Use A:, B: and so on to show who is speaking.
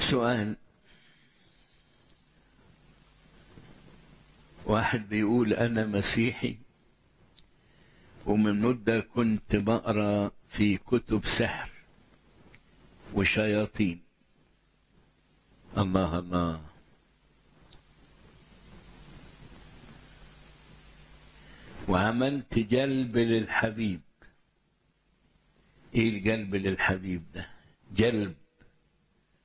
A: سؤال واحد بيقول أنا مسيحي ومن مدة كنت بقرا في كتب سحر وشياطين الله الله وعملت جلب للحبيب ايه الجلب للحبيب ده جلب